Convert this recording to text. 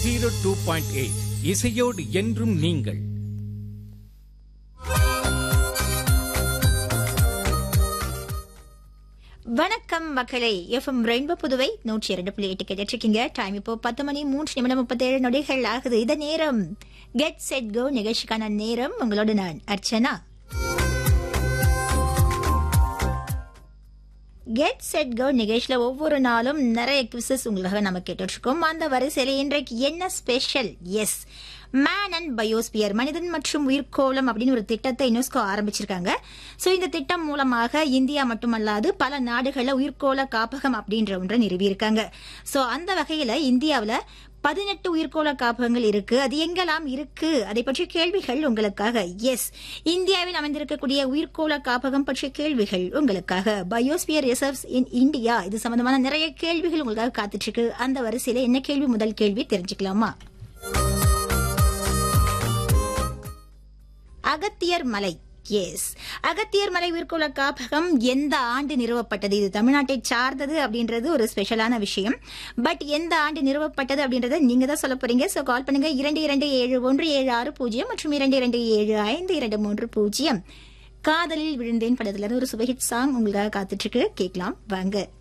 zero two point eight இசையோடு என்றும் நீங்கள் வணக்கம் மக்களே எஃப்எம் ரெயின்போ புதுவை நூற்றி இரண்டு புள்ளி எட்டு கேட்டுட்டு இருக்கீங்க டைம் இப்போ பத்து மணி மூன்று நிமிடம் முப்பத்தேழு நொடிகள் ஆகுது இந்த நேரம் கெட் செட் கோ நிகழ்ச்சிக்கான நேரம் உங்களோட நான் அர்ச்சனா கெட் செட் கோ நிகழ்ச்சியில ஒவ்வொரு நாளும் நிறைய குவிசஸ் உங்களுக்காக நம்ம கேட்டுட்டு இருக்கோம் அந்த வரிசையில இன்றைக்கு என்ன special is man and biosphere மனிதன் மற்றும் உயிர்கோளம் அப்படின்னு ஒரு திட்டத்தை யுனெஸ்கோ ஆரம்பிச்சிருக்காங்க சோ இந்த திட்டம் மூலமாக இந்தியா மட்டுமல்லாது பல நாடுகள்ல உயிர்கோள காப்பகம் அப்படின்ற ஒன்றை நிறுவியிருக்காங்க சோ அந்த வகையில இந்தியாவுல பதினெட்டு உயிர்கோள காப்பகங்கள் இருக்கு அது எங்கெல்லாம் இருக்கு அதை பற்றிய கேள்விகள் உங்களுக்காக எஸ் இந்தியாவில் அமைந்திருக்கக்கூடிய உயிர்கோள காப்பகம் பற்றிய கேள்விகள் உங்களுக்காக பயோஸ்பியர் ரிசர்வ்ஸ் இன் இந்தியா இது சம்பந்தமான நிறைய கேள்விகள் உங்களுக்காக காத்துட்டு இருக்கு அந்த வரிசையில என்ன கேள்வி முதல் கேள்வி தெரிஞ்சுக்கலாமா அகத்தியர் மலை எஸ் அகத்தியர் மலை உயிர்கோள காப்பகம் எந்த ஆண்டு நிறுவப்பட்டது இது தமிழ்நாட்டை சார்ந்தது அப்படின்றது ஒரு ஸ்பெஷலான விஷயம் பட் எந்த ஆண்டு நிறுவப்பட்டது அப்படின்றத நீங்க தான் சொல்ல போறீங்க சோ கால் பண்ணுங்க இரண்டு இரண்டு ஏழு ஒன்று ஏழு ஆறு பூஜ்ஜியம் மற்றும் இரண்டு இரண்டு ஏழு ஐந்து இரண்டு மூன்று பூஜ்ஜியம் காதலில் விழுந்தேன் படத்துல இருந்து ஒரு சுபஹிட் சாங் உங்களுக்காக காத்துட்டு இருக்கு கேட்கலாம் வாங்க